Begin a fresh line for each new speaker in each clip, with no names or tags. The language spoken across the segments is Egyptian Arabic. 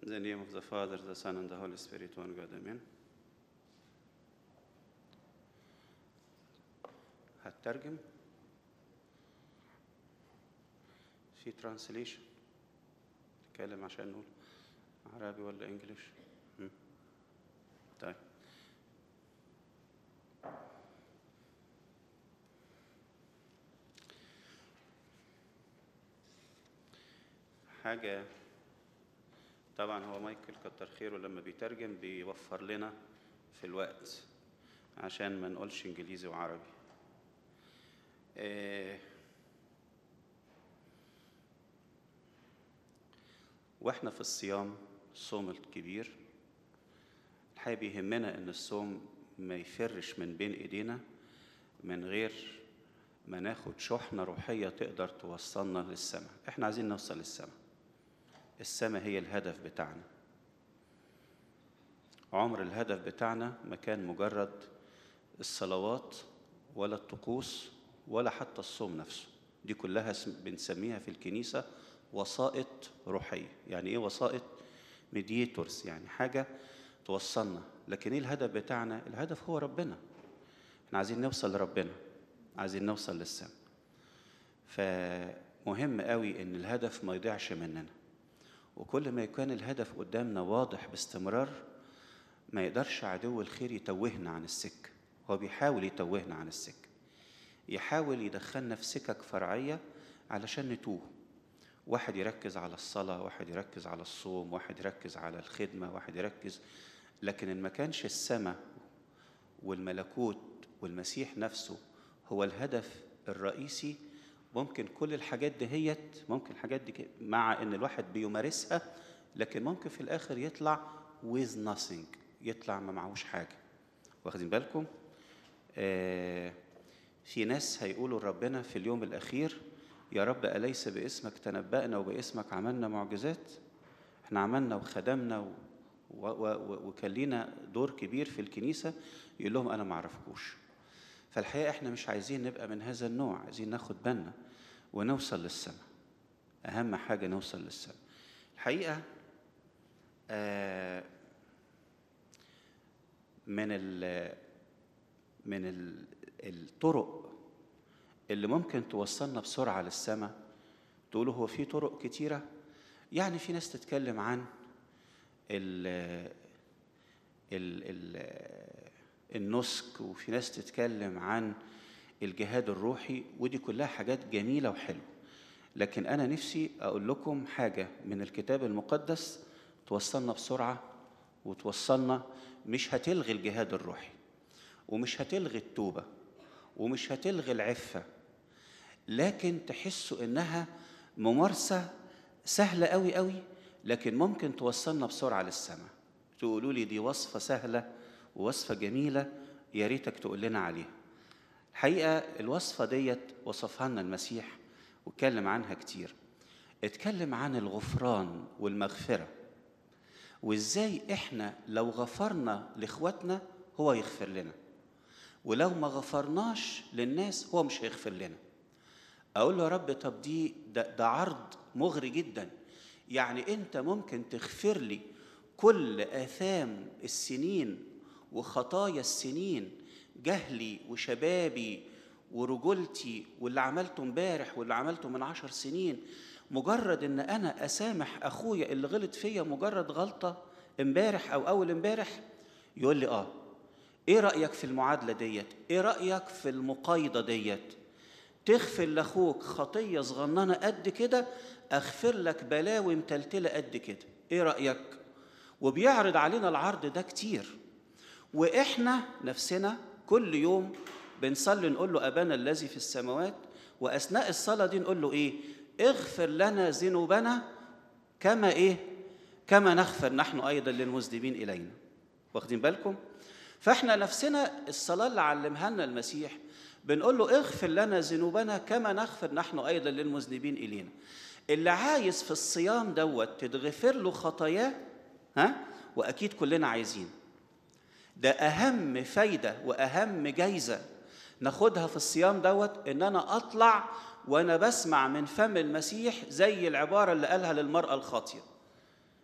In the name of the Father, the Son, and the Holy Spirit, one God, Amen. هترجم في ترانسليشن تتكلم عشان نقول عربي ولا انجليش هم؟ طيب حاجة طبعا هو مايكل كتر خيره لما بيترجم بيوفر لنا في الوقت عشان ما نقولش انجليزي وعربي آه، واحنا في الصيام الصوم الكبير الحقيقة بيهمنا ان الصوم ما يفرش من بين ايدينا من غير ما ناخد شحنة روحية تقدر توصلنا للسماء احنا عايزين نوصل للسماء السماء هي الهدف بتاعنا عمر الهدف بتاعنا ما كان مجرد الصلوات ولا الطقوس ولا حتى الصوم نفسه دي كلها اسم- بنسميها في الكنيسة وسائط روحية يعني ايه وسائط ميديتورز يعني حاجة توصلنا لكن ايه الهدف بتاعنا الهدف هو ربنا احنا عايزين نوصل لربنا عايزين نوصل للسماء فمهم قوي ان الهدف ما يضيعش مننا وكل ما يكون الهدف قدامنا واضح باستمرار ما يقدرش عدو الخير يتوهنا عن السكة هو بيحاول يتوهنا عن السكة يحاول يدخلنا في سكك فرعية علشان نتوه واحد يركز على الصلاة واحد يركز على الصوم واحد يركز على الخدمة واحد يركز لكن إن ما كانش السماء والملكوت والمسيح نفسه هو الهدف الرئيسي ممكن كل الحاجات دهيت ممكن الحاجات دي ك- مع ان الواحد بيمارسها لكن ممكن في الاخر يطلع with nothing يطلع ما معهوش حاجه واخدين بالكم آه في ناس هيقولوا لربنا في اليوم الاخير يا رب اليس باسمك تنبأنا وباسمك عملنا معجزات احنا عملنا وخدمنا و... و... و... وكان لينا دور كبير في الكنيسه يقول لهم انا ما اعرفكوش فالحقيقه احنا مش عايزين نبقى من هذا النوع عايزين ناخد بالنا ونوصل للسماء اهم حاجه نوصل للسماء الحقيقه آه من ال من ال الطرق اللي ممكن توصلنا بسرعه للسماء تقولوا هو في طرق كتيره يعني في ناس تتكلم عن ال ال ال النسك وفي ناس تتكلم عن الجهاد الروحي ودي كلها حاجات جميلة وحلوة لكن أنا نفسي أقول لكم حاجة من الكتاب المقدس توصلنا بسرعة وتوصلنا مش هتلغي الجهاد الروحي ومش هتلغي التوبة ومش هتلغي العفة لكن تحسوا إنها ممارسة سهلة قوي قوي لكن ممكن توصلنا بسرعة للسماء تقولوا لي دي وصفة سهلة ووصفة جميلة يا ريتك تقول لنا عليها الحقيقة الوصفة ديت وصفها لنا المسيح واتكلم عنها كتير اتكلم عن الغفران والمغفرة وازاي احنا لو غفرنا لاخواتنا هو يغفر لنا ولو ما غفرناش للناس هو مش هيغفر لنا اقول له يا رب طب دي ده, ده عرض مغري جدا يعني انت ممكن تغفر لي كل اثام السنين وخطايا السنين جهلي وشبابي ورجولتي واللي عملته امبارح واللي عملته من عشر سنين مجرد ان انا اسامح اخويا اللي غلط فيا مجرد غلطه امبارح او اول امبارح يقول لي اه ايه رايك في المعادله ديت ايه رايك في المقايضه ديت تغفر لاخوك خطيه صغننه قد كده اغفر لك بلاوي متلتله قد كده ايه رايك وبيعرض علينا العرض ده كتير واحنا نفسنا كل يوم بنصلي نقول له ابانا الذي في السماوات واثناء الصلاه دي نقول له ايه اغفر لنا ذنوبنا كما ايه كما نغفر نحن ايضا للمذنبين الينا واخدين بالكم فاحنا نفسنا الصلاه اللي علمها لنا المسيح بنقول له اغفر لنا ذنوبنا كما نغفر نحن ايضا للمذنبين الينا اللي عايز في الصيام دوت تتغفر له خطاياه ها واكيد كلنا عايزين ده اهم فايده واهم جايزه ناخدها في الصيام دوت ان انا اطلع وانا بسمع من فم المسيح زي العباره اللي قالها للمراه الخاطيه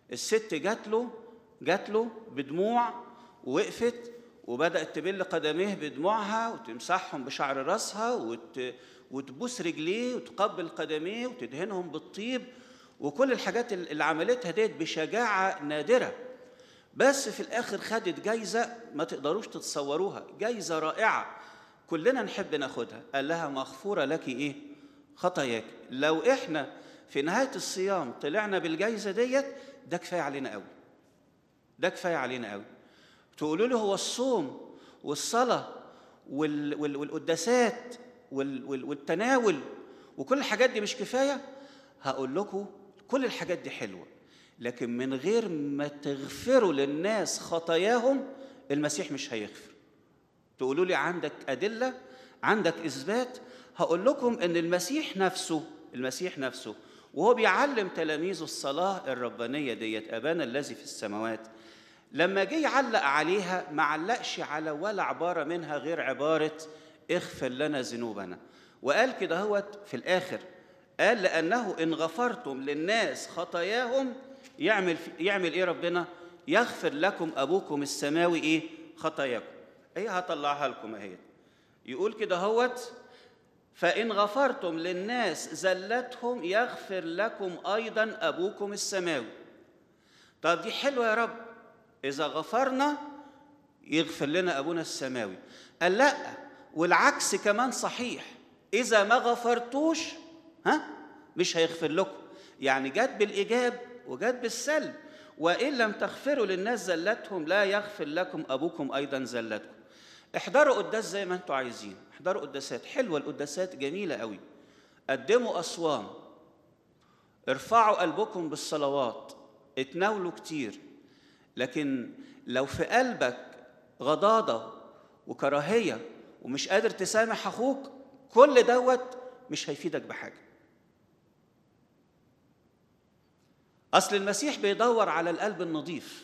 الست جات له جات له بدموع ووقفت وبدأت تبل قدميه بدموعها وتمسحهم بشعر راسها وت... وتبوس رجليه وتقبل قدميه وتدهنهم بالطيب وكل الحاجات اللي عملتها ديت بشجاعة نادرة بس في الآخر خدت جايزة ما تقدروش تتصوروها جايزة رائعة كلنا نحب ناخدها قال لها مغفورة لك إيه خطاياك لو إحنا في نهاية الصيام طلعنا بالجايزة ديت ده كفاية علينا قوي ده كفاية علينا قوي تقولوا لي هو الصوم والصلاة وال... وال... والقداسات وال... وال... والتناول وكل الحاجات دي مش كفاية هقول لكم كل الحاجات دي حلوة لكن من غير ما تغفروا للناس خطاياهم المسيح مش هيغفر تقولوا لي عندك أدلة عندك إثبات هقول لكم إن المسيح نفسه المسيح نفسه وهو بيعلم تلاميذه الصلاة الربانية ديت أبانا الذي في السماوات لما جه يعلق عليها ما علقش على ولا عبارة منها غير عبارة اغفر لنا ذنوبنا وقال كده هوت في الآخر قال لأنه إن غفرتم للناس خطاياهم يعمل يعمل إيه ربنا؟ يغفر لكم أبوكم السماوي إيه؟ خطاياكم. إيه هطلعها لكم أهي. يقول كده هوت فإن غفرتم للناس زلتهم يغفر لكم أيضا أبوكم السماوي. طب دي حلوة يا رب. إذا غفرنا يغفر لنا أبونا السماوي. قال لأ والعكس كمان صحيح. إذا ما غفرتوش ها مش هيغفر لكم يعني جت بالايجاب وجت بالسلب وان لم تغفروا للناس زلتهم لا يغفر لكم ابوكم ايضا زلتكم احضروا قداس زي ما انتم عايزين احضروا قداسات حلوه القداسات جميله قوي قدموا اصوام ارفعوا قلبكم بالصلوات اتناولوا كتير لكن لو في قلبك غضاضه وكراهيه ومش قادر تسامح اخوك كل دوت مش هيفيدك بحاجه اصل المسيح بيدور على القلب النظيف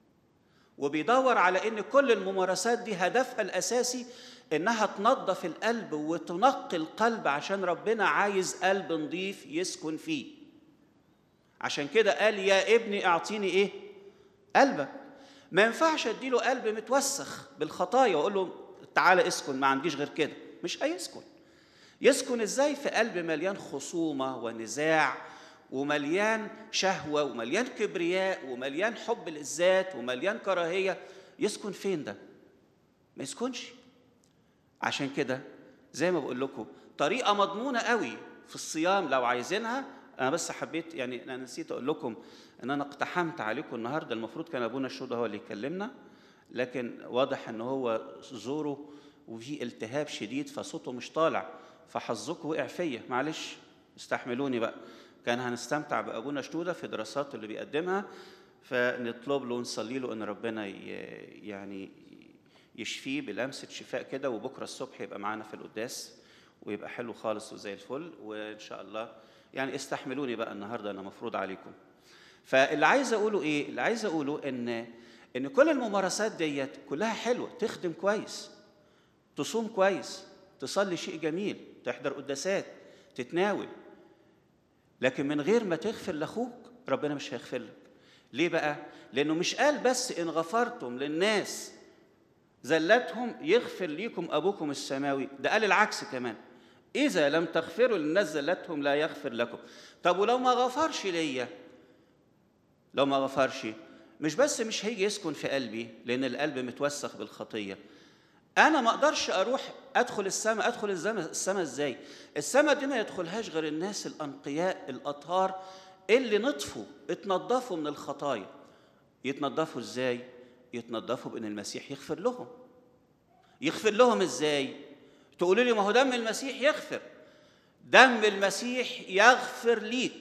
وبيدور على ان كل الممارسات دي هدفها الاساسي انها تنظف القلب وتنقي القلب عشان ربنا عايز قلب نظيف يسكن فيه عشان كده قال يا ابني اعطيني ايه قلبك ما ينفعش اديله قلب متوسخ بالخطايا واقول له تعالى اسكن ما عنديش غير كده مش هيسكن يسكن ازاي في قلب مليان خصومه ونزاع ومليان شهوه ومليان كبرياء ومليان حب للذات ومليان كراهيه يسكن فين ده ما يسكنش عشان كده زي ما بقول لكم طريقه مضمونه قوي في الصيام لو عايزينها انا بس حبيت يعني انا نسيت اقول لكم ان انا اقتحمت عليكم النهارده المفروض كان ابونا الشهداء هو اللي يكلمنا لكن واضح ان هو زوره وفي التهاب شديد فصوته مش طالع فحظكم وقع فيا معلش استحملوني بقى كان هنستمتع بابونا شنوده في دراساته اللي بيقدمها فنطلب له ونصلي له ان ربنا يعني يشفيه بلمسه شفاء كده وبكره الصبح يبقى معانا في القداس ويبقى حلو خالص وزي الفل وان شاء الله يعني استحملوني بقى النهارده انا مفروض عليكم فاللي عايز اقوله ايه اللي عايز اقوله ان ان كل الممارسات ديت كلها حلوه تخدم كويس تصوم كويس تصلي شيء جميل تحضر قداسات تتناول لكن من غير ما تغفر لاخوك ربنا مش هيغفر لك ليه بقى لانه مش قال بس ان غفرتم للناس زلتهم يغفر ليكم ابوكم السماوي ده قال العكس كمان اذا لم تغفروا للناس زلتهم لا يغفر لكم طب ولو ما غفرش ليا لو ما غفرش مش بس مش هيجي يسكن في قلبي لان القلب متوسخ بالخطيه انا ما اقدرش اروح ادخل السماء ادخل السماء ازاي السماء دي ما يدخلهاش غير الناس الانقياء الاطهار اللي نطفوا اتنضفوا من الخطايا يتنضفوا ازاي يتنضفوا بان المسيح يغفر لهم يغفر لهم ازاي تقولوا لي ما هو دم المسيح يغفر دم المسيح يغفر ليك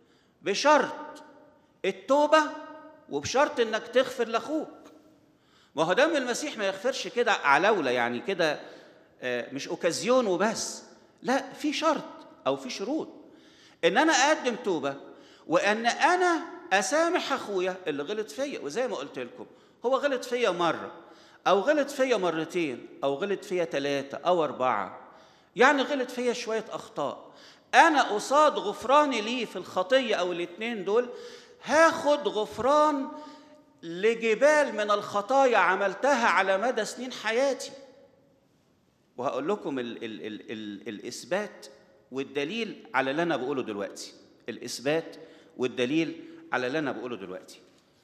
بشرط التوبه وبشرط انك تغفر لاخوك ما هو دم المسيح ما يغفرش كده علولة يعني كده مش اوكازيون وبس لا في شرط او في شروط ان انا اقدم توبه وان انا اسامح اخويا اللي غلط فيا وزي ما قلت لكم هو غلط فيا مره او غلط فيا مرتين او غلط فيا ثلاثه او اربعه يعني غلط فيا شويه اخطاء انا قصاد غفراني ليه في الخطيه او الاثنين دول هاخد غفران لجبال من الخطايا عملتها على مدى سنين حياتي وهقول لكم ال ال ال ال الإثبات والدليل على اللي أنا بقوله دلوقتي الإثبات والدليل على اللي أنا بقوله دلوقتي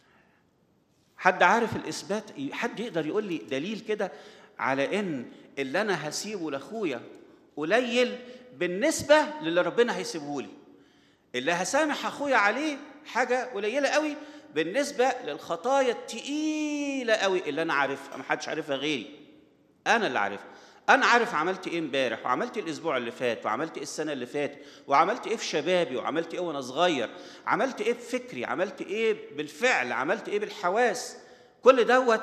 حد عارف الإثبات حد يقدر يقول لي دليل كده على إن اللي أنا هسيبه لأخويا قليل بالنسبة للي ربنا هيسيبه لي اللي هسامح أخويا عليه حاجة قليلة قوي بالنسبة للخطايا التقيلة قوي اللي أنا عارفها محدش عارفها غيري أنا اللي عارفها أنا عارف عملت إيه امبارح وعملت إيه الأسبوع اللي فات وعملت إيه السنة اللي فاتت وعملت إيه في شبابي وعملت إيه وأنا صغير عملت إيه بفكري عملت إيه بالفعل عملت إيه بالحواس كل دوت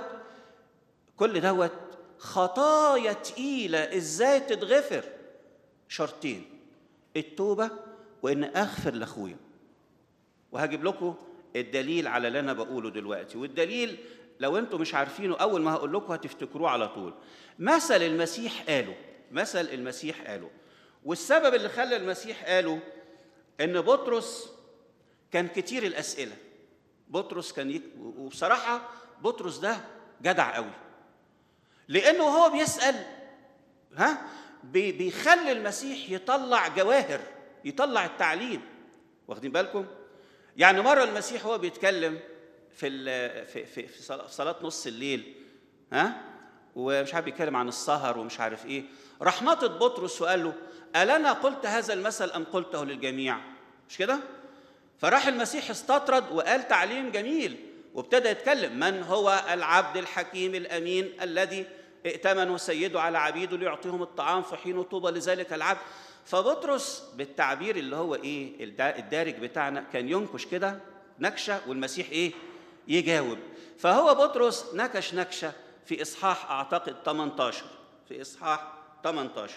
كل دوت خطايا تقيلة إزاي تتغفر شرطين التوبة وإن أغفر لأخويا وهجيب لكم الدليل على اللي أنا بقوله دلوقتي والدليل لو أنتم مش عارفينه أول ما هقول لكم هتفتكروه على طول مثل المسيح قاله مثل المسيح قاله والسبب اللي خلى المسيح قاله ان بطرس كان كتير الاسئله بطرس كان يك... وبصراحه بطرس ده جدع قوي لانه هو بيسال ها بي... بيخلي المسيح يطلع جواهر يطلع التعليم واخدين بالكم يعني مره المسيح هو بيتكلم في ال... في في, في صلاه نص الليل ها ومش عارف بيتكلم عن السهر ومش عارف ايه راح ناطط بطرس وقال له ألنا قلت هذا المثل أم قلته للجميع مش كده فراح المسيح استطرد وقال تعليم جميل وابتدى يتكلم من هو العبد الحكيم الأمين الذي ائتمنه سيده على عبيده ليعطيهم الطعام في حين طوبى لذلك العبد فبطرس بالتعبير اللي هو ايه الدارج بتاعنا كان ينكش كده نكشه والمسيح ايه يجاوب فهو بطرس نكش نكشه في إصحاح أعتقد 18 في إصحاح 18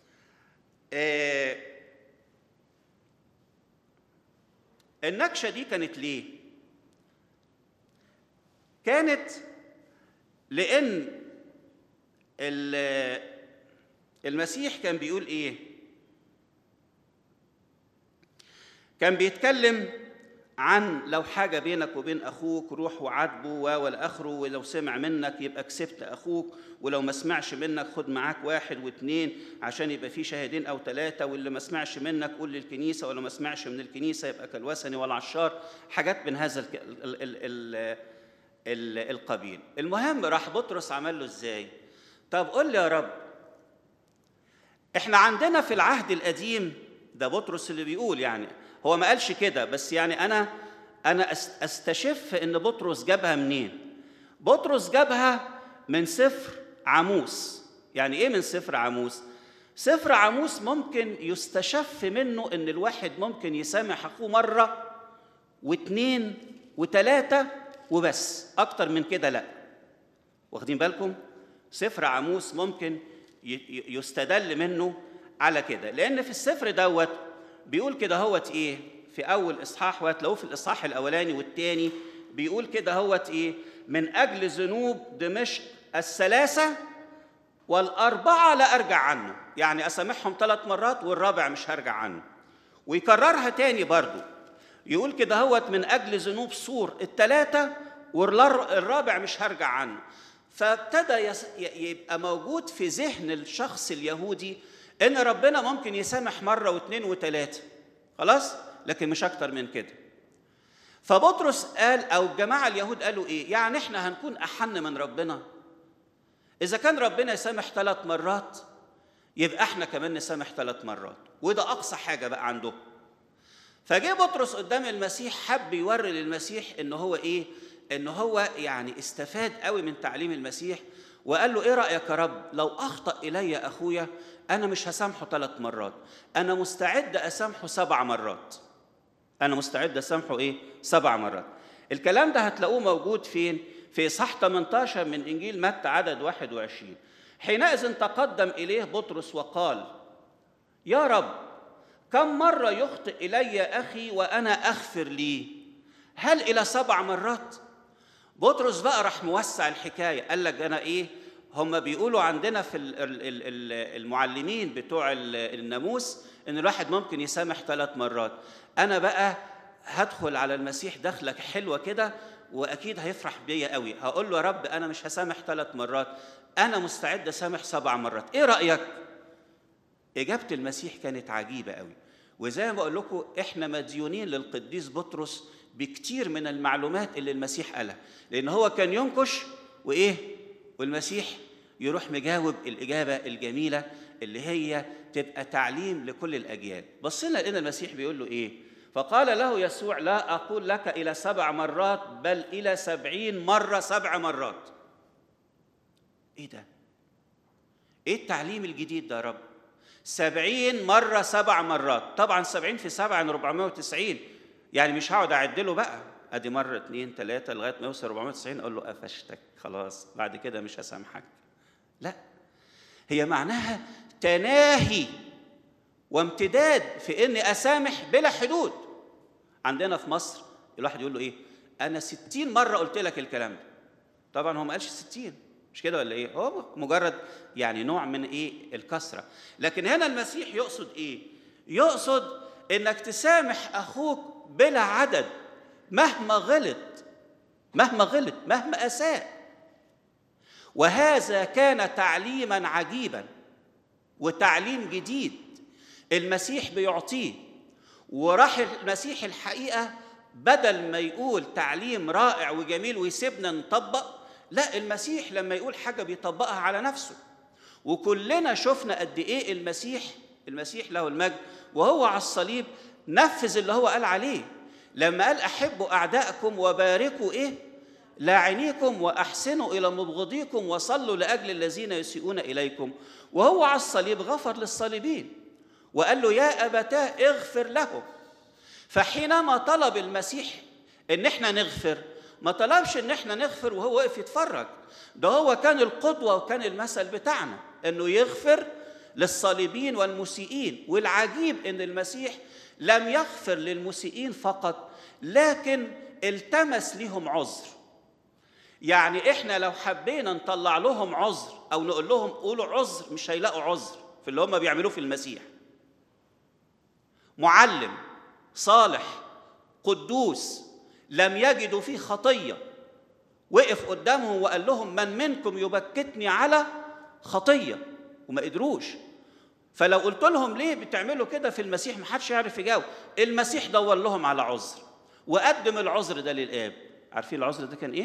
آه النكشة دي كانت ليه؟ كانت لأن المسيح كان بيقول إيه؟ كان بيتكلم عن لو حاجه بينك وبين اخوك روح وعاتبه والاخره ولو سمع منك يبقى كسبت اخوك ولو ما سمعش منك خد معاك واحد واثنين عشان يبقى في شاهدين او ثلاثه واللي ما سمعش منك قول للكنيسه ولو ما سمعش من الكنيسه يبقى كالوثني والعشار حاجات من هذا ال ال ال ال ال القبيل المهم راح بطرس عمل له ازاي طب قول لي يا رب احنا عندنا في العهد القديم ده بطرس اللي بيقول يعني هو ما قالش كده بس يعني انا انا استشف ان بطرس جابها منين بطرس جابها من سفر عاموس يعني ايه من سفر عاموس سفر عاموس ممكن يستشف منه ان الواحد ممكن يسامح اخوه مره واثنين وثلاثه وبس اكتر من كده لا واخدين بالكم سفر عاموس ممكن يستدل منه على كده لان في السفر دوت بيقول كده هوت ايه في اول اصحاح وهتلاقوه في الاصحاح الاولاني والثاني بيقول كده هوت ايه من اجل ذنوب دمشق الثلاثه والاربعه لا ارجع عنه يعني اسامحهم ثلاث مرات والرابع مش هرجع عنه ويكررها تاني برضو يقول كده هوت من اجل ذنوب سور الثلاثه والرابع مش هرجع عنه فابتدى يبقى موجود في ذهن الشخص اليهودي ان ربنا ممكن يسامح مره واثنين وثلاثه خلاص لكن مش اكتر من كده فبطرس قال او الجماعه اليهود قالوا ايه يعني احنا هنكون احن من ربنا اذا كان ربنا يسامح ثلاث مرات يبقى احنا كمان نسامح ثلاث مرات وده اقصى حاجه بقى عندهم فجه بطرس قدام المسيح حب يوري للمسيح ان هو ايه ان هو يعني استفاد قوي من تعليم المسيح وقال له ايه رايك يا رب لو اخطا الي اخويا انا مش هسامحه ثلاث مرات انا مستعد اسامحه سبع مرات انا مستعد اسامحه ايه سبع مرات الكلام ده هتلاقوه موجود فين في صح 18 من انجيل متى عدد 21 حينئذ تقدم اليه بطرس وقال يا رب كم مره يخطئ الي اخي وانا اغفر لي هل الى سبع مرات بطرس بقى راح موسع الحكايه قال لك انا ايه هم بيقولوا عندنا في المعلمين بتوع الناموس ان الواحد ممكن يسامح ثلاث مرات انا بقى هدخل على المسيح دخلك حلوه كده واكيد هيفرح بيا قوي هقول له يا رب انا مش هسامح ثلاث مرات انا مستعد اسامح سبع مرات ايه رايك اجابه المسيح كانت عجيبه قوي وزي ما بقول لكم احنا مديونين للقديس بطرس بكتير من المعلومات اللي المسيح قالها لان هو كان ينكش وايه والمسيح يروح مجاوب الاجابه الجميله اللي هي تبقى تعليم لكل الاجيال بصينا لقينا المسيح بيقول له ايه فقال له يسوع لا اقول لك الى سبع مرات بل الى سبعين مره سبع مرات ايه ده ايه التعليم الجديد ده يا رب سبعين مرة سبع مرات طبعا سبعين في سبعة يعني 490 يعني مش هقعد أعدله بقى أدي مرة اتنين تلاتة لغاية ما يوصل 490 أقول له قفشتك خلاص بعد كده مش هسامحك لا هي معناها تناهي وامتداد في إني أسامح بلا حدود عندنا في مصر الواحد يقول له إيه أنا ستين مرة قلت لك الكلام ده طبعا هو ما قالش ستين مش كده ولا ايه هو مجرد يعني نوع من ايه الكسره لكن هنا المسيح يقصد ايه يقصد انك تسامح اخوك بلا عدد مهما غلط مهما غلط مهما اساء وهذا كان تعليما عجيبا وتعليم جديد المسيح بيعطيه وراح المسيح الحقيقه بدل ما يقول تعليم رائع وجميل ويسيبنا نطبق لا المسيح لما يقول حاجة بيطبقها على نفسه وكلنا شفنا قد إيه المسيح المسيح له المجد وهو على الصليب نفذ اللي هو قال عليه لما قال أحبوا أعداءكم وباركوا إيه لاعنيكم وأحسنوا إلى مبغضيكم وصلوا لأجل الذين يسيئون إليكم وهو على الصليب غفر للصليبين وقال له يا أبتاه اغفر لهم فحينما طلب المسيح ان احنا نغفر ما طلبش ان احنا نغفر وهو واقف يتفرج ده هو كان القدوه وكان المثل بتاعنا انه يغفر للصليبين والمسيئين والعجيب ان المسيح لم يغفر للمسيئين فقط لكن التمس لهم عذر يعني احنا لو حبينا نطلع لهم عذر او نقول لهم قولوا عذر مش هيلاقوا عذر في اللي هم بيعملوه في المسيح معلم صالح قدوس لم يجدوا فيه خطيه وقف قدامهم وقال لهم من منكم يبكتني على خطيه وما قدروش فلو قلت لهم ليه بتعملوا كده في المسيح ما حدش يعرف يجاوب المسيح دور لهم على عذر وقدم العذر ده للاب عارفين العذر ده كان ايه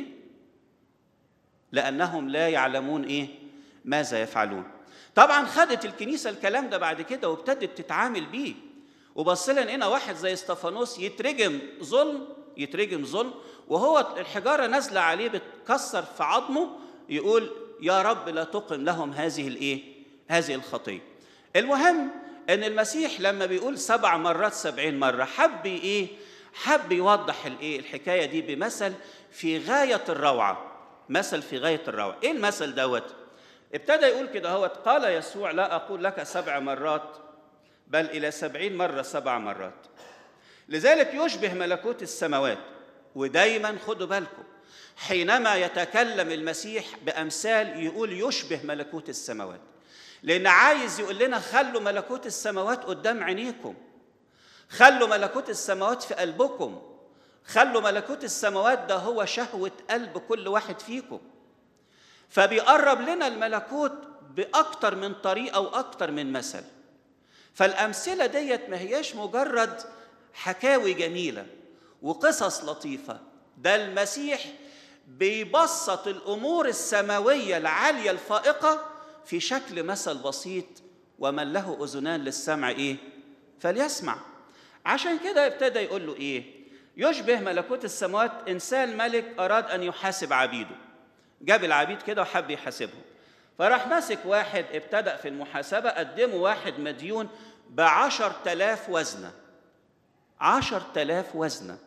لانهم لا يعلمون ايه ماذا يفعلون طبعا خدت الكنيسه الكلام ده بعد كده وابتدت تتعامل بيه وبص لنا هنا واحد زي استفانوس يترجم ظلم يترجم ظلم وهو الحجاره نازله عليه بتكسر في عظمه يقول يا رب لا تقم لهم هذه الايه هذه الخطيه المهم ان المسيح لما بيقول سبع مرات سبعين مره حب ايه حب يوضح الايه الحكايه دي بمثل في غايه الروعه مثل في غايه الروعه ايه المثل دوت ابتدى يقول كده هو قال يسوع لا اقول لك سبع مرات بل الى سبعين مره سبع مرات لذلك يشبه ملكوت السماوات ودايما خدوا بالكم حينما يتكلم المسيح بامثال يقول يشبه ملكوت السماوات لان عايز يقول لنا خلوا ملكوت السماوات قدام عينيكم خلوا ملكوت السماوات في قلبكم خلوا ملكوت السماوات ده هو شهوه قلب كل واحد فيكم فبيقرب لنا الملكوت باكتر من طريقه واكتر من مثل فالامثله ديت ما هياش مجرد حكاوي جميله وقصص لطيفه ده المسيح بيبسط الامور السماويه العاليه الفائقه في شكل مثل بسيط ومن له اذنان للسمع ايه فليسمع عشان كده ابتدى يقول له ايه يشبه ملكوت السماوات انسان ملك اراد ان يحاسب عبيده جاب العبيد كده وحب يحاسبهم فراح ماسك واحد ابتدأ في المحاسبة قدمه واحد مديون بعشر تلاف وزنة عشر تلاف وزنة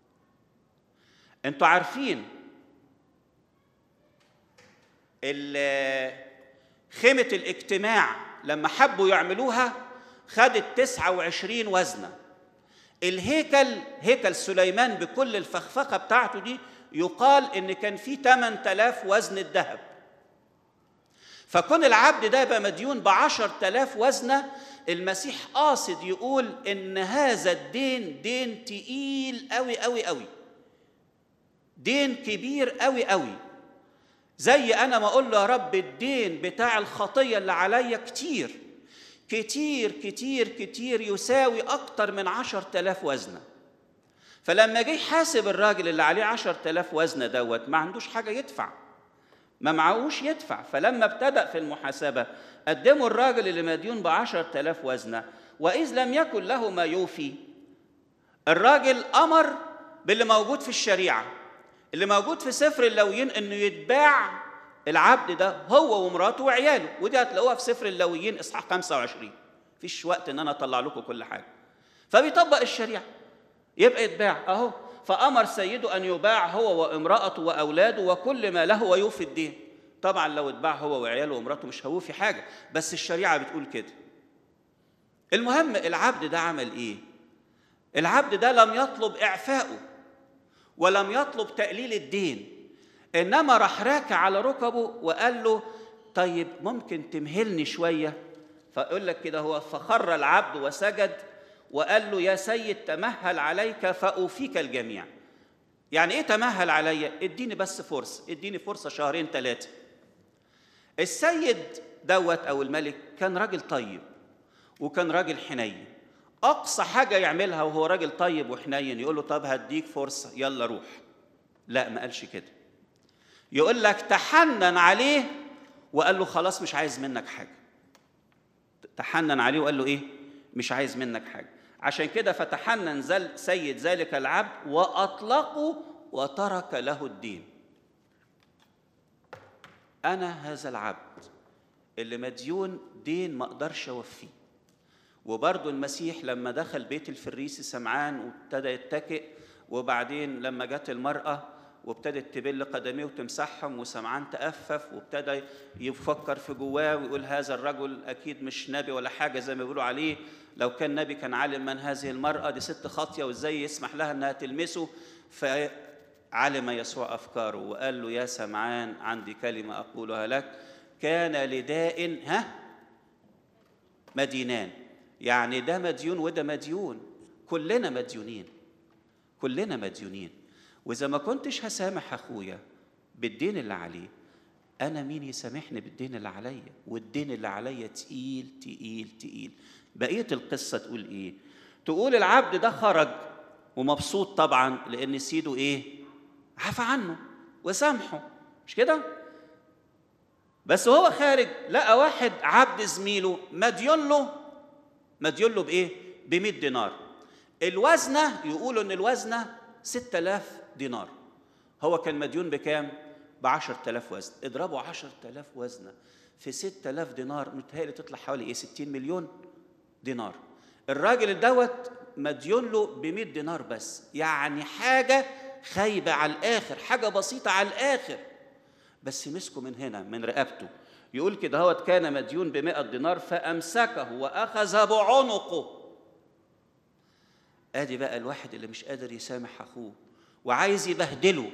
انتوا عارفين خيمة الاجتماع لما حبوا يعملوها خدت تسعة وعشرين وزنة الهيكل هيكل سليمان بكل الفخفخة بتاعته دي يقال ان كان فيه 8000 وزن الذهب فكون العبد ده يبقى مديون بعشر تلاف وزنة المسيح قاصد يقول إن هذا الدين دين تقيل أوي أوي أوي دين كبير أوي أوي زي أنا ما أقول له يا رب الدين بتاع الخطية اللي عليا كتير كتير كتير كتير يساوي أكتر من عشر تلاف وزنة فلما جه يحاسب الراجل اللي عليه عشر تلاف وزنة دوت ما عندوش حاجة يدفع ما معهوش يدفع فلما ابتدأ في المحاسبة قدموا الراجل اللي مديون بعشر تلاف وزنة وإذ لم يكن له ما يوفي الراجل أمر باللي موجود في الشريعة اللي موجود في سفر اللويين إنه يتباع العبد ده هو ومراته وعياله ودي هتلاقوها في سفر اللويين إصحاح 25 فيش وقت إن أنا أطلع لكم كل حاجة فبيطبق الشريعة يبقى يتباع أهو فأمر سيده أن يباع هو وامرأته وأولاده وكل ما له ويوفي الدين طبعا لو اتباع هو وعياله ومراته مش هيوفي حاجة بس الشريعة بتقول كده المهم العبد ده عمل إيه؟ العبد ده لم يطلب إعفائه ولم يطلب تقليل الدين إنما راح راكع على ركبه وقال له طيب ممكن تمهلني شوية فأقول لك كده هو فخر العبد وسجد وقال له يا سيد تمهل عليك فأوفيك الجميع يعني ايه تمهل عليا اديني بس فرصة اديني فرصة شهرين ثلاثة السيد دوت او الملك كان راجل طيب وكان راجل حنين اقصى حاجة يعملها وهو راجل طيب وحنين يقول له طب هديك فرصة يلا روح لا ما قالش كده يقول لك تحنن عليه وقال له خلاص مش عايز منك حاجة تحنن عليه وقال له ايه مش عايز منك حاجة عشان كده فتحنن زل سيد ذلك العبد وأطلقه وترك له الدين أنا هذا العبد اللي مديون دين ما أقدرش أوفيه وبرضه المسيح لما دخل بيت الفريسي سمعان وابتدى يتكئ وبعدين لما جت المرأة وابتدت تبل قدميه وتمسحهم وسمعان تأفف وابتدى يفكر في جواه ويقول هذا الرجل أكيد مش نبي ولا حاجة زي ما بيقولوا عليه لو كان نبي كان عالم من هذه المرأة دي ست خاطية وازاي يسمح لها انها تلمسه فعلم يسوع أفكاره وقال له يا سمعان عندي كلمة أقولها لك كان لداء ها مدينان يعني ده مديون وده مديون كلنا مديونين كلنا مديونين واذا ما كنتش هسامح اخويا بالدين اللي عليه انا مين يسامحني بالدين اللي عليا والدين اللي عليا تقيل تقيل تقيل بقيه القصه تقول ايه تقول العبد ده خرج ومبسوط طبعا لان سيده ايه عفى عنه وسامحه مش كده بس وهو خارج لقى واحد عبد زميله مديون له مديون له بايه ب 100 دينار الوزنه يقولوا ان الوزنه 6000 دينار هو كان مديون بكام ب 10000 وزن اضربوا 10000 وزنه في 6000 دينار متهيألي تطلع حوالي ايه 60 مليون دينار الراجل دوت مديون له ب 100 دينار بس يعني حاجه خايبه على الاخر حاجه بسيطه على الاخر بس مسكه من هنا من رقبته يقول كده هو كان مديون بمئة دينار فأمسكه وأخذ بعنقه ادي بقى الواحد اللي مش قادر يسامح اخوه وعايز يبهدله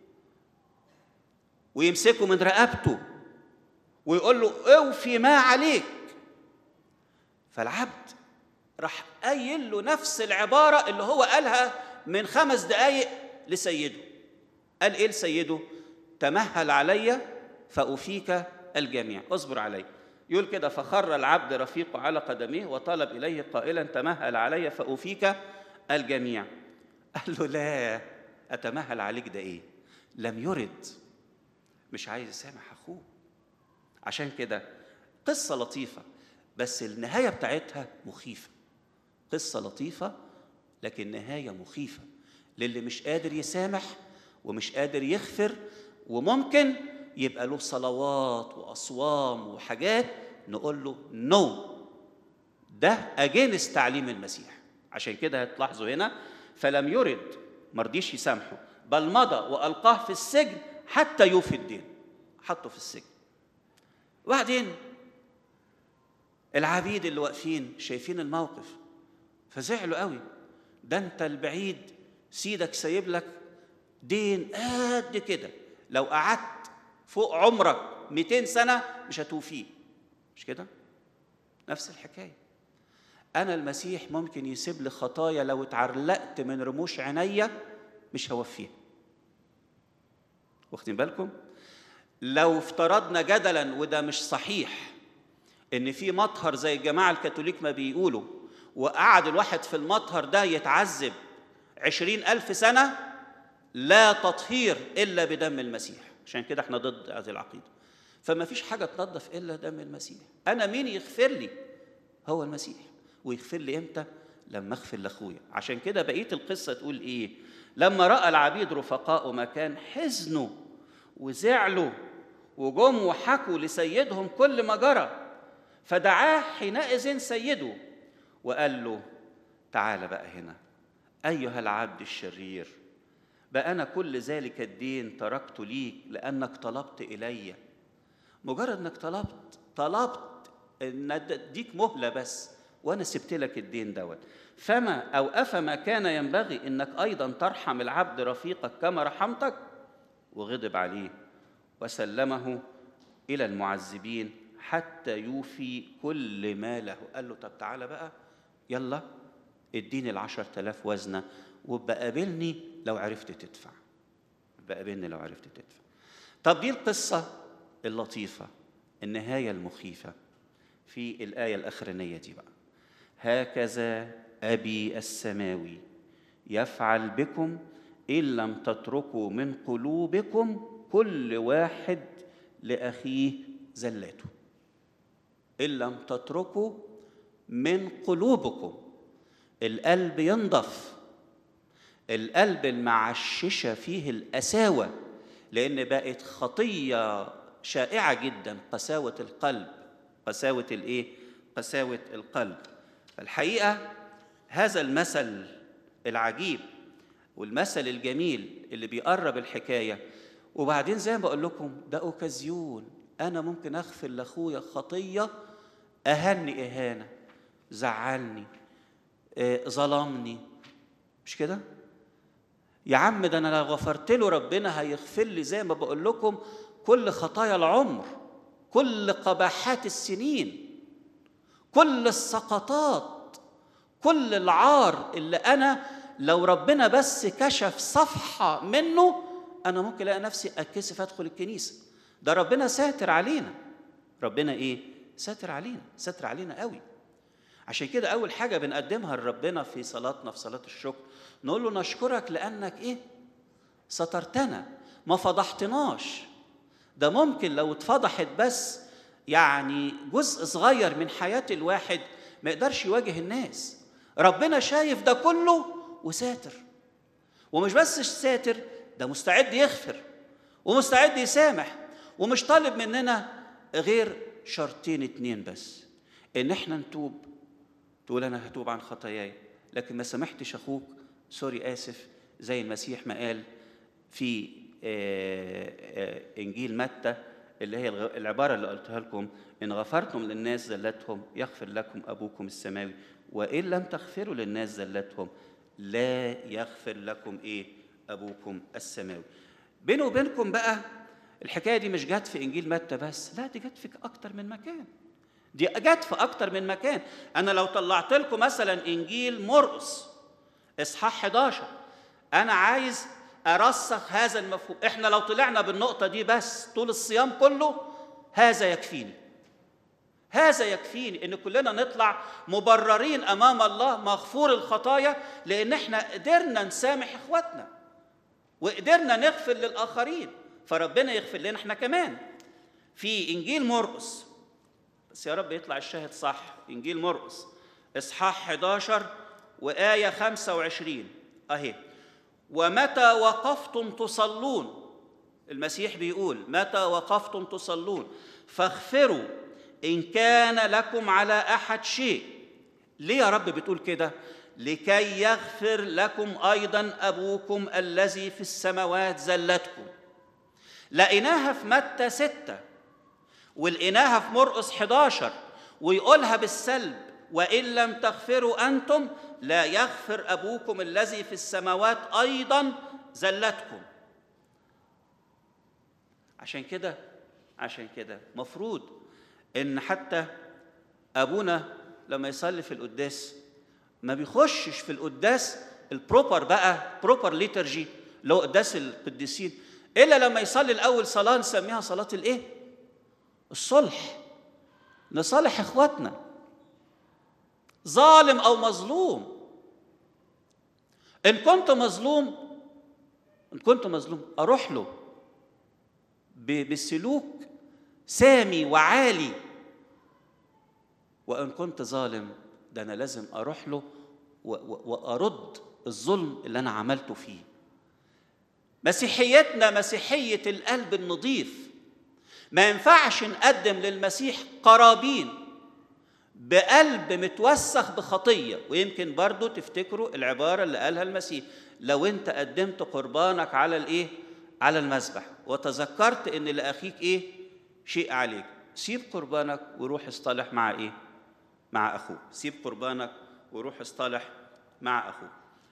ويمسكه من رقبته ويقول له اوفي ما عليك فالعبد راح قايل له نفس العباره اللي هو قالها من خمس دقايق لسيده قال ايه لسيده تمهل علي فأوفيك الجميع اصبر علي يقول كده فخر العبد رفيقه على قدميه وطلب إليه قائلا تمهل علي فأوفيك الجميع قال له لا أتمهل عليك ده إيه لم يرد مش عايز يسامح أخوه عشان كده قصة لطيفة بس النهاية بتاعتها مخيفة قصة لطيفة لكن نهاية مخيفة للي مش قادر يسامح ومش قادر يغفر وممكن يبقى له صلوات واصوام وحاجات نقول له نو no. ده اجينس تعليم المسيح عشان كده هتلاحظوا هنا فلم يرد مرضيش يسامحه بل مضى والقاه في السجن حتى يوفي الدين حطه في السجن وبعدين العبيد اللي واقفين شايفين الموقف فزعلوا قوي ده انت البعيد سيدك سايب لك دين قد كده لو قعدت فوق عمرك 200 سنة مش هتوفيه مش كده؟ نفس الحكاية أنا المسيح ممكن يسيب لي خطايا لو اتعلقت من رموش عينيا مش هوفيها واخدين بالكم؟ لو افترضنا جدلا وده مش صحيح ان في مطهر زي الجماعة الكاثوليك ما بيقولوا وقعد الواحد في المطهر ده يتعذب عشرين ألف سنة لا تطهير إلا بدم المسيح عشان كده احنا ضد هذه العقيدة فما فيش حاجة تنظف إلا دم المسيح أنا مين يغفر لي هو المسيح ويغفر لي إمتى لما أغفر لأخويا عشان كده بقية القصة تقول إيه لما رأى العبيد رفقاء مكان حزنوا وزعلوا وجم وحكوا لسيدهم كل ما جرى فدعاه حينئذ سيده وقال له تعال بقى هنا أيها العبد الشرير بقى أنا كل ذلك الدين تركت ليك لأنك طلبت إلي مجرد أنك طلبت طلبت أن أديك مهلة بس وأنا سبت لك الدين دوت فما أو أفما كان ينبغي أنك أيضا ترحم العبد رفيقك كما رحمتك وغضب عليه وسلمه إلى المعذبين حتى يوفي كل ما له قال له طب تعالى بقى يلا اديني العشر تلاف وزنة وابقى قابلني لو عرفت تدفع ابقى قابلني لو عرفت تدفع طب دي القصة اللطيفة النهاية المخيفة في الآية الأخرانية دي بقى هكذا أبي السماوي يفعل بكم إن لم تتركوا من قلوبكم كل واحد لأخيه زلاته إن لم تتركوا من قلوبكم القلب ينضف القلب المعششة فيه القساوة لأن بقت خطية شائعة جدا قساوة القلب قساوة الإيه؟ قساوة القلب الحقيقة هذا المثل العجيب والمثل الجميل اللي بيقرب الحكاية وبعدين زي ما بقول لكم ده أوكازيون أنا ممكن أغفر لأخويا خطية أهني إهانة زعلني آه، ظلمني مش كده؟ يا عم ده أنا لو غفرت له ربنا هيغفر لي زي ما بقول لكم كل خطايا العمر كل قباحات السنين كل السقطات كل العار اللي أنا لو ربنا بس كشف صفحة منه أنا ممكن ألاقي نفسي أتكسف أدخل الكنيسة ده ربنا ساتر علينا ربنا إيه؟ ساتر علينا ساتر علينا قوي عشان كده أول حاجة بنقدمها لربنا في صلاتنا في صلاة الشكر نقول له نشكرك لأنك إيه؟ سترتنا ما فضحتناش ده ممكن لو اتفضحت بس يعني جزء صغير من حياة الواحد ما يقدرش يواجه الناس ربنا شايف ده كله وساتر ومش بس ساتر ده مستعد يغفر ومستعد يسامح ومش طالب مننا غير شرطين اتنين بس ان احنا نتوب تقول انا هتوب عن خطاياي لكن ما سامحتش اخوك سوري اسف زي المسيح ما قال في آه، آه، انجيل متى اللي هي الغ- العباره اللي قلتها لكم ان غفرتم للناس زلتهم يغفر لكم ابوكم السماوي وان لم تغفروا للناس زلتهم لا يغفر لكم ايه ابوكم السماوي بيني وبينكم بقى الحكايه دي مش جت في انجيل متى بس لا دي جت في اكتر من مكان دي جت في اكتر من مكان انا لو طلعت لكم مثلا انجيل مرقس اصحاح 11 انا عايز ارسخ هذا المفهوم احنا لو طلعنا بالنقطه دي بس طول الصيام كله هذا يكفيني هذا يكفيني ان كلنا نطلع مبررين امام الله مغفور الخطايا لان احنا قدرنا نسامح اخواتنا وقدرنا نغفر للاخرين فربنا يغفر لنا احنا كمان في انجيل مرقس بس يا رب يطلع الشاهد صح انجيل مرقس اصحاح 11 وايه 25 اهي ومتى وقفتم تصلون المسيح بيقول متى وقفتم تصلون فاغفروا ان كان لكم على احد شيء ليه يا رب بتقول كده لكي يغفر لكم ايضا ابوكم الذي في السماوات زلتكم لقيناها في متى ستة ولقيناها في مرقس 11 ويقولها بالسلب وإن لم تغفروا أنتم لا يغفر أبوكم الذي في السماوات أيضا زلتكم عشان كده عشان كده مفروض ان حتى ابونا لما يصلي في القداس ما بيخشش في القداس البروبر بقى بروبر ليترجي اللي هو قداس القديسين الا لما يصلي الاول صلاه نسميها صلاه الايه الصلح نصالح اخواتنا ظالم او مظلوم ان كنت مظلوم ان كنت مظلوم اروح له بسلوك سامي وعالي وان كنت ظالم ده انا لازم اروح له وارد الظلم اللي انا عملته فيه مسيحيتنا مسيحيه القلب النظيف ما ينفعش نقدم للمسيح قرابين بقلب متوسخ بخطيه ويمكن برضو تفتكروا العباره اللي قالها المسيح لو انت قدمت قربانك على الايه على المذبح وتذكرت ان لاخيك ايه شيء عليك سيب قربانك وروح اصطلح مع ايه مع اخوك سيب قربانك وروح اصطلح مع اخوك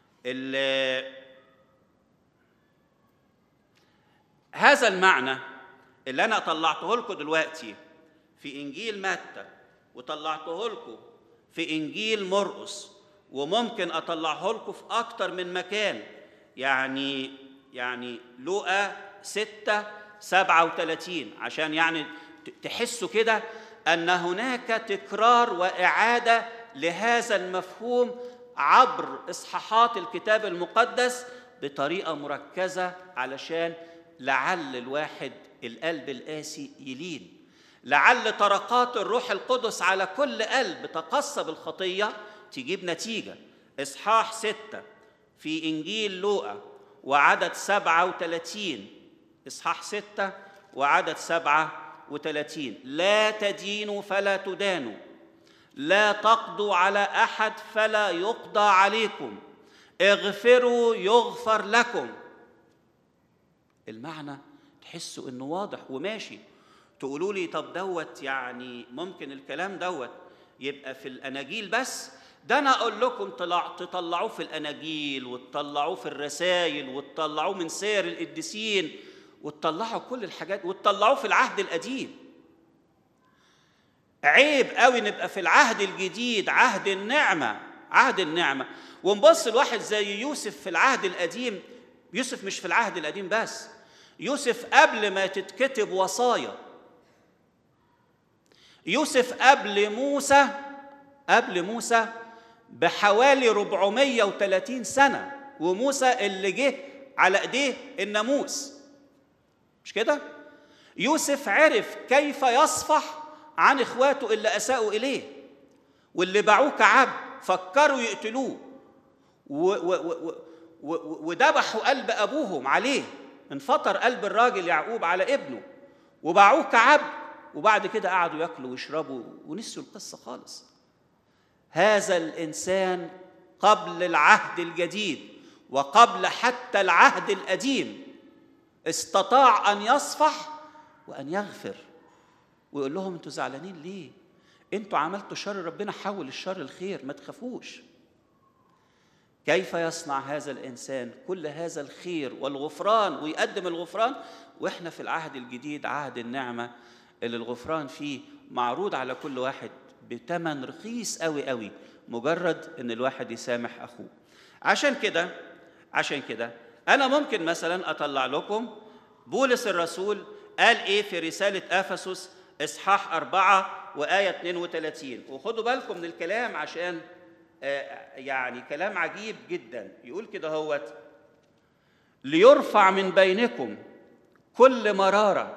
هذا المعنى اللي انا طلعته لكم دلوقتي في انجيل متى وطلعته لكم في انجيل مرقس وممكن اطلعه لكم في اكتر من مكان يعني يعني لوقا 6 37 عشان يعني تحسوا كده ان هناك تكرار واعاده لهذا المفهوم عبر اصحاحات الكتاب المقدس بطريقه مركزه علشان لعل الواحد القلب القاسي يلين لعل طرقات الروح القدس على كل قلب تقصى بالخطيه تجيب نتيجه اصحاح ستة في انجيل لوقا وعدد سبعة وثلاثين إصحاح ستة وعدد سبعة وثلاثين لا تدينوا فلا تدانوا لا تقضوا على أحد فلا يقضى عليكم اغفروا يغفر لكم المعنى تحسوا انه واضح وماشي تقولوا لي طب دوت يعني ممكن الكلام دوت يبقى في الاناجيل بس ده انا اقول لكم طلع تطلعوه في الاناجيل وتطلعوه في الرسائل وتطلعوه من سير القديسين وتطلعوا كل الحاجات وتطلعوه في العهد القديم عيب قوي نبقى في العهد الجديد عهد النعمه عهد النعمه ونبص لواحد زي يوسف في العهد القديم يوسف مش في العهد القديم بس يوسف قبل ما تتكتب وصايا يوسف قبل موسى قبل موسى بحوالي 430 سنة وموسى اللي جه على ايديه الناموس مش كده؟ يوسف عرف كيف يصفح عن اخواته اللي اساءوا اليه واللي باعوه كعبد فكروا يقتلوه وذبحوا قلب ابوهم عليه انفطر قلب الراجل يعقوب على ابنه وباعوه كعبد وبعد كده قعدوا ياكلوا ويشربوا ونسوا القصه خالص هذا الانسان قبل العهد الجديد وقبل حتى العهد القديم استطاع ان يصفح وان يغفر ويقول لهم انتوا زعلانين ليه انتوا عملتوا شر ربنا حول الشر الخير ما تخافوش كيف يصنع هذا الانسان كل هذا الخير والغفران ويقدم الغفران واحنا في العهد الجديد عهد النعمه اللي الغفران فيه معروض على كل واحد بثمن رخيص قوي قوي مجرد ان الواحد يسامح اخوه عشان كده عشان كده انا ممكن مثلا اطلع لكم بولس الرسول قال ايه في رساله افسس اصحاح أربعة وآية 32 وخدوا بالكم من الكلام عشان يعني كلام عجيب جدا يقول كده هوت ليرفع من بينكم كل مرارة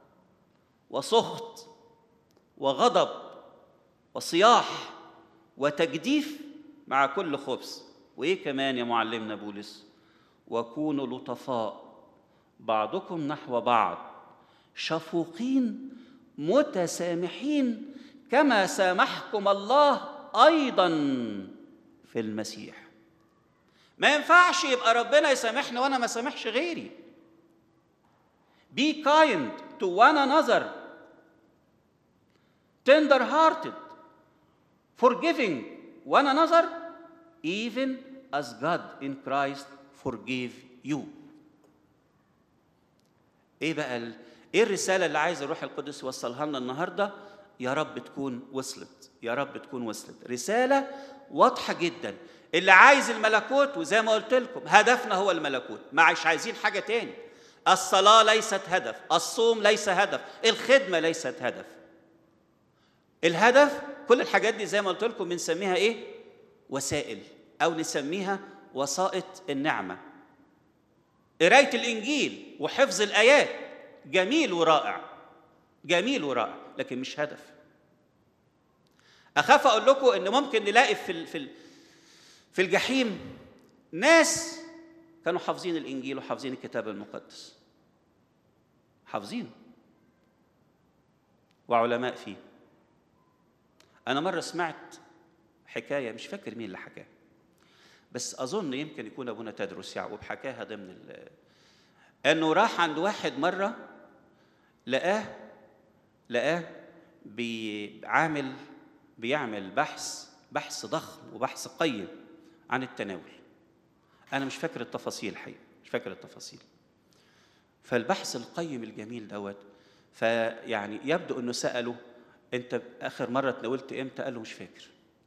وسخط وغضب وصياح وتجديف مع كل خبث وايه كمان يا معلمنا بولس وكونوا لطفاء بعضكم نحو بعض شفوقين متسامحين كما سامحكم الله ايضا في المسيح ما ينفعش يبقى ربنا يسامحني وانا ما سامحش غيري be kind to one another tender hearted forgiving one another even as God in Christ forgave you ايه بقى ايه الرساله اللي عايز الروح القدس يوصلها لنا النهارده يا رب تكون وصلت يا رب تكون وصلت رساله واضحه جدا اللي عايز الملكوت وزي ما قلت لكم هدفنا هو الملكوت ما مش عايزين حاجه تاني الصلاه ليست هدف الصوم ليس هدف الخدمه ليست هدف الهدف كل الحاجات دي زي ما قلت لكم بنسميها ايه وسائل او نسميها وسائط النعمه قرايه الانجيل وحفظ الايات جميل ورائع جميل ورائع لكن مش هدف اخاف اقول لكم ان ممكن نلاقي في في في الجحيم ناس كانوا حافظين الانجيل وحافظين الكتاب المقدس حافظينه وعلماء فيه انا مره سمعت حكايه مش فاكر مين اللي حكاها بس اظن يمكن يكون ابونا تدرس يعقوب حكاها ضمن ال انه راح عند واحد مره لقاه لقاه بيعمل بيعمل بحث بحث ضخم وبحث قيم عن التناول انا مش فاكر التفاصيل الحقيقه مش فاكر التفاصيل فالبحث القيم الجميل دوت فيعني يبدو انه ساله انت اخر مره تناولت امتى قال له مش فاكر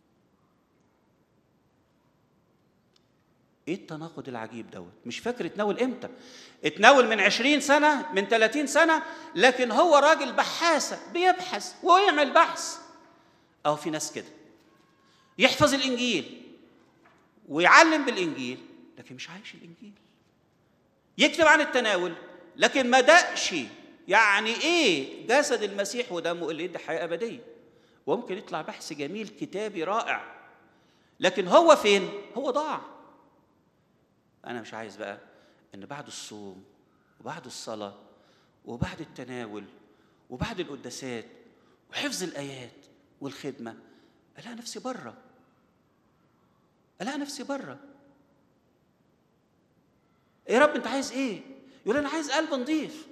ايه التناقض العجيب دوت مش فاكر اتناول امتى اتناول من عشرين سنة من ثلاثين سنة لكن هو راجل بحاثة بيبحث ويعمل بحث أو في ناس كده يحفظ الإنجيل ويعلم بالإنجيل لكن مش عايش الإنجيل يكتب عن التناول لكن ما دقش يعني ايه جسد المسيح ودمه اللي يدي حياه ابديه وممكن يطلع بحث جميل كتابي رائع لكن هو فين هو ضاع انا مش عايز بقى ان بعد الصوم وبعد الصلاه وبعد التناول وبعد القداسات وحفظ الايات والخدمه الاقي نفسي بره الاقي نفسي بره يا رب انت عايز ايه يقول انا عايز قلب نظيف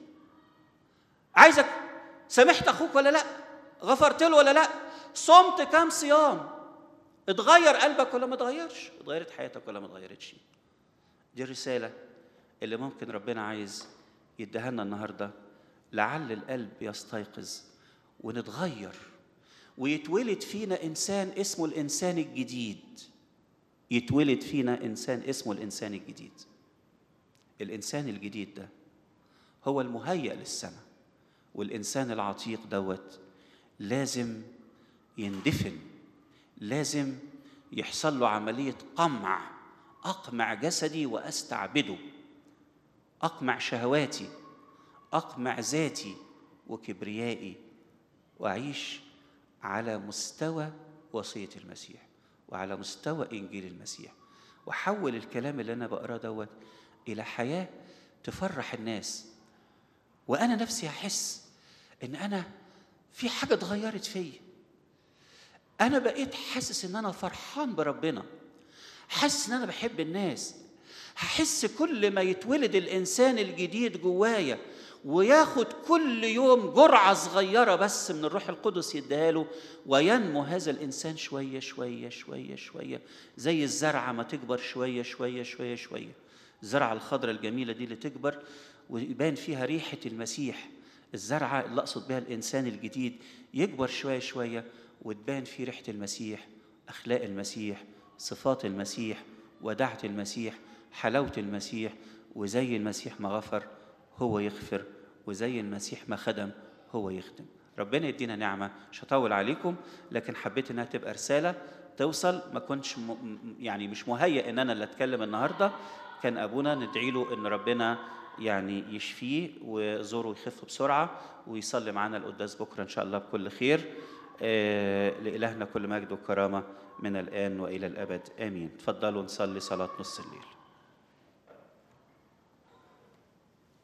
عايزك سامحت اخوك ولا لا غفرت له ولا لا صمت كام صيام اتغير قلبك ولا ما اتغيرش اتغيرت حياتك ولا ما اتغيرتش دي الرساله اللي ممكن ربنا عايز يديها لنا النهارده لعل القلب يستيقظ ونتغير ويتولد فينا انسان اسمه الانسان الجديد يتولد فينا انسان اسمه الانسان الجديد الانسان الجديد ده هو المهيأ للسماء والإنسان العتيق دوت لازم يندفن لازم يحصل له عملية قمع أقمع جسدي وأستعبده أقمع شهواتي أقمع ذاتي وكبريائي وأعيش على مستوى وصية المسيح وعلى مستوى إنجيل المسيح وحول الكلام اللي أنا بقراه دوت إلى حياة تفرح الناس وانا نفسي احس ان انا في حاجه اتغيرت فيا انا بقيت حاسس ان انا فرحان بربنا حاسس ان انا بحب الناس هحس كل ما يتولد الانسان الجديد جوايا وياخد كل يوم جرعه صغيره بس من الروح القدس يديها له وينمو هذا الانسان شويه شويه شويه شويه زي الزرعه ما تكبر شويه شويه شويه شويه الزرعه الخضراء الجميله دي اللي تكبر ويبان فيها ريحة المسيح الزرعة اللي أقصد بها الإنسان الجديد يكبر شوية شوية وتبان فيه ريحة المسيح أخلاق المسيح صفات المسيح ودعة المسيح حلاوة المسيح وزي المسيح ما غفر هو يغفر وزي المسيح ما خدم هو يخدم ربنا يدينا نعمة مش هطول عليكم لكن حبيت إنها تبقى رسالة توصل ما كنتش م... يعني مش مهيأ إن أنا اللي أتكلم النهاردة كان أبونا ندعي له إن ربنا يعني يشفيه وزوره يخف بسرعة ويصلي معانا القداس بكرة إن شاء الله بكل خير آه لإلهنا كل مجد وكرامة من الآن وإلى الأبد آمين تفضلوا نصلي صلاة نص الليل